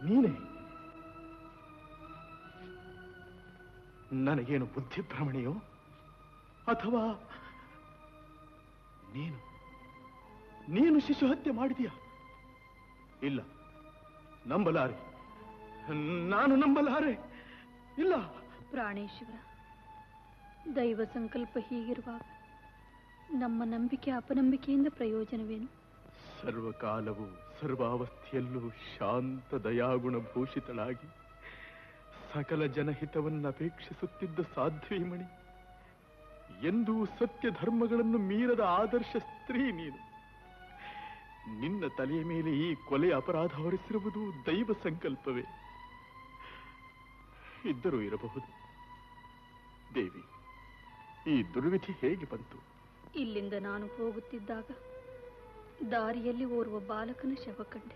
ನೀನೇ ನನಗೇನು ಬುದ್ಧಿಭ್ರಮಣೆಯೋ ಅಥವಾ ನೀನು ನೀನು ಶಿಶು ಹತ್ಯೆ ಮಾಡಿದೀಯ ಇಲ್ಲ ನಂಬಲಾರೆ ನಾನು ನಂಬಲಾರೆ ಇಲ್ಲ ಪ್ರಾಣೇಶ್ವರ ದೈವ ಸಂಕಲ್ಪ ಹೀಗಿರುವಾಗ ನಮ್ಮ ನಂಬಿಕೆ ಅಪನಂಬಿಕೆಯಿಂದ ಪ್ರಯೋಜನವೇನು ಸರ್ವಕಾಲವು ಸರ್ವಾವಸ್ಥೆಯಲ್ಲೂ ಶಾಂತ ದಯಾಗುಣ ಭೂಷಿತಳಾಗಿ ಸಕಲ ಜನಹಿತವನ್ನು ಅಪೇಕ್ಷಿಸುತ್ತಿದ್ದ ಸಾಧ್ವೀಮಣಿ ಎಂದೂ ಸತ್ಯ ಧರ್ಮಗಳನ್ನು ಮೀರದ ಆದರ್ಶ ಸ್ತ್ರೀ ನೀನು ನಿನ್ನ ತಲೆಯ ಮೇಲೆ ಈ ಕೊಲೆ ಅಪರಾಧ ಹೊರಿಸಿರುವುದು ದೈವ ಸಂಕಲ್ಪವೇ ಇದ್ದರೂ ಇರಬಹುದು ದೇವಿ ಈ ದುರ್ವಿಧಿ ಹೇಗೆ ಬಂತು ಇಲ್ಲಿಂದ ನಾನು ಹೋಗುತ್ತಿದ್ದಾಗ ದಾರಿಯಲ್ಲಿ ಓರ್ವ ಬಾಲಕನ ಶವ ಕಂಡೆ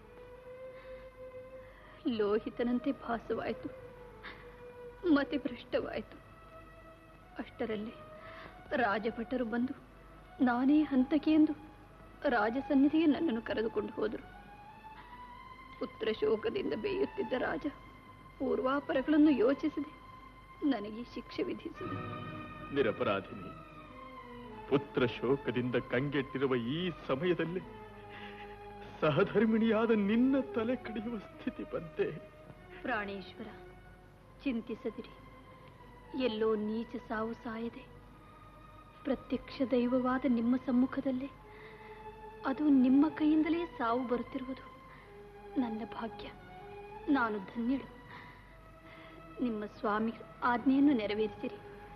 ಲೋಹಿತನಂತೆ ಭಾಸವಾಯಿತು ಮತಿಭ್ರಷ್ಟವಾಯಿತು ಅಷ್ಟರಲ್ಲಿ ರಾಜಭಟರು ಬಂದು ನಾನೇ ಹಂತಕೆ ಎಂದು ರಾಜಸನ್ನಿಧಿಗೆ ನನ್ನನ್ನು ಕರೆದುಕೊಂಡು ಹೋದರು ಪುತ್ರ ಶೋಕದಿಂದ ಬೇಯುತ್ತಿದ್ದ ರಾಜ ಪೂರ್ವಾಪರಗಳನ್ನು ಯೋಚಿಸದೆ ನನಗೆ ಶಿಕ್ಷೆ ವಿಧಿಸಿದ ನಿರಪರಾಧಿನಿ ಪುತ್ರ ಶೋಕದಿಂದ ಕಂಗೆಟ್ಟಿರುವ ಈ ಸಮಯದಲ್ಲಿ ಸಹಧರ್ಮಿಣಿಯಾದ ನಿನ್ನ ತಲೆ ಕಡಿಯುವ ಸ್ಥಿತಿ ಬಂತೆ ಪ್ರಾಣೇಶ್ವರ ಚಿಂತಿಸದಿರಿ ಎಲ್ಲೋ ನೀಚ ಸಾವು ಸಾಯದೆ ಪ್ರತ್ಯಕ್ಷ ದೈವವಾದ ನಿಮ್ಮ ಸಮ್ಮುಖದಲ್ಲೇ ಅದು ನಿಮ್ಮ ಕೈಯಿಂದಲೇ ಸಾವು ಬರುತ್ತಿರುವುದು ನನ್ನ ಭಾಗ್ಯ ನಾನು ಧನ್ಯಳು ನಿಮ್ಮ ಸ್ವಾಮಿ ಆಜ್ಞೆಯನ್ನು ನೆರವೇರಿಸಿರಿ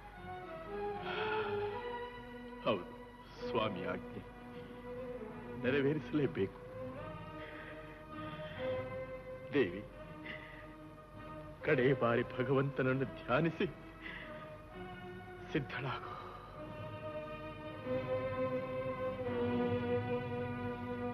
ಹೌದು ಸ್ವಾಮಿ ಆಜ್ಞೆ ನೆರವೇರಿಸಲೇಬೇಕು ದೇವಿ ಕಡೆ ಬಾರಿ ಭಗವಂತನನ್ನು ಧ್ಯಾನಿಸಿ ಸಿದ್ಧಳಾಗು